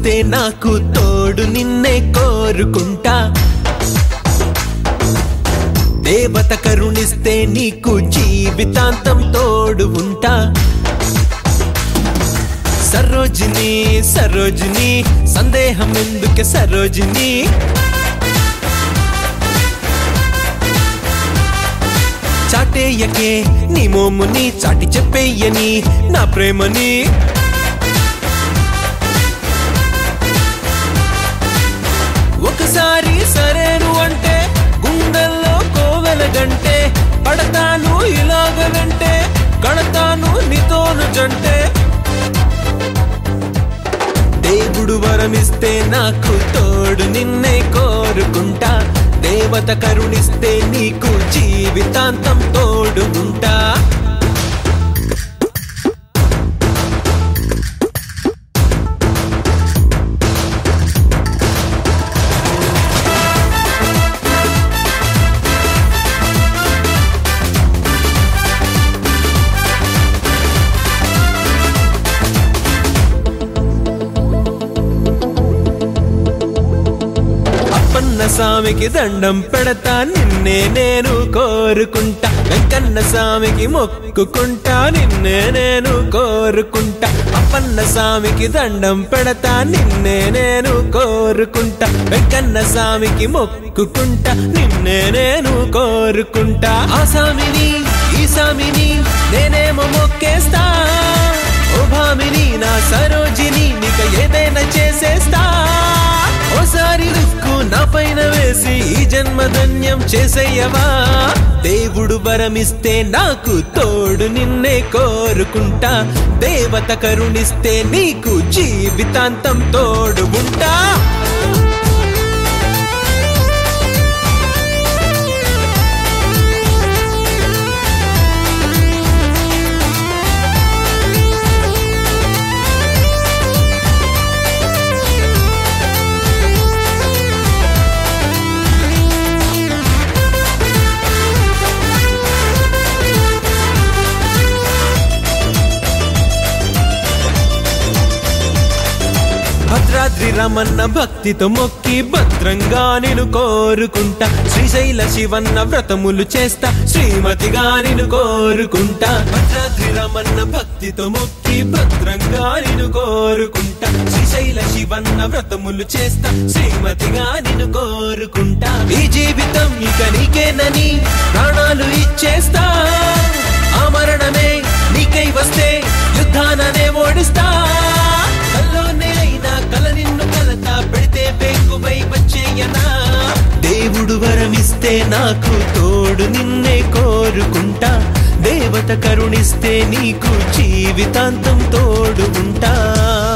వరమిస్తే నాకు తోడు నిన్నే కోరుకుంటా దేవత కరుణిస్తే నీకు జీవితాంతం తోడు ఉంటా సరోజిని సరోజిని సందేహం ఎందుకే సరోజిని చాటేయకే నీ మోముని చాటి చెప్పేయని నా ప్రేమని ఒకసారి సరేను అంటే గుండెల్లో కోవెల గంటే పడతాను ఇలాగ వెంటే కడతాను నీతోను జంటే దేవుడు వరమిస్తే నాకు తోడు నిన్నే కోరుకుంటా దేవత కరుణిస్తే నీకు జీవితాంతం తోడు ఉంటా అప్పన్న స్వామికి దండం పెడతా నిన్నే నేను కోరుకుంటా వెంకన్న స్వామికి మొక్కుకుంటా నిన్నే నేను కోరుకుంటా అప్పన్న స్వామికి దండం పెడతా నిన్నే నేను కోరుకుంటా వెంకన్న స్వామికి మొక్కుకుంటా నిన్నే నేను కోరుకుంటా ఆ స్వామిని ఈ స్వామిని నేనేమో మొక్కేస్తా ఓ భామిని నా సరోజిని నీక ఏదైనా చేసేస్తా ఓసారి రుక్కు నా పైన వేసి ఈ జన్మధన్యం చేసేయవా దేవుడు వరమిస్తే నాకు తోడు నిన్నే కోరుకుంటా దేవత కరుణిస్తే నీకు జీవితాంతం తోడు ఉంటా భద్రాద్రి రమన్న భక్తితో మొక్కి భద్రంగా నేను కోరుకుంటా శ్రీశైల శివన్న వ్రతములు చేస్తా శ్రీమతిగా నేను కోరుకుంటా భద్రాద్రి రమన్న భక్తితో మొక్కి భద్రంగా నేను కోరుకుంటా శ్రీశైల శివన్న వ్రతములు చేస్తా శ్రీమతిగా నేను కోరుకుంటా ఈ జీవితం ఇక నీకేనని ప్రాణాలు ఇచ్చేస్తా ఆ మరణమే నీకై వస్తే యుద్ధాననే ఓడిస్తా కల్లోనే అయినా కల నిన్ను కలతా పెడితే బెంగుపై వచ్చేయనా దేవుడు వరమిస్తే నాకు తోడు నిన్నే కోరుకుంటా దేవత కరుణిస్తే నీకు జీవితాంతం తోడు ఉంటా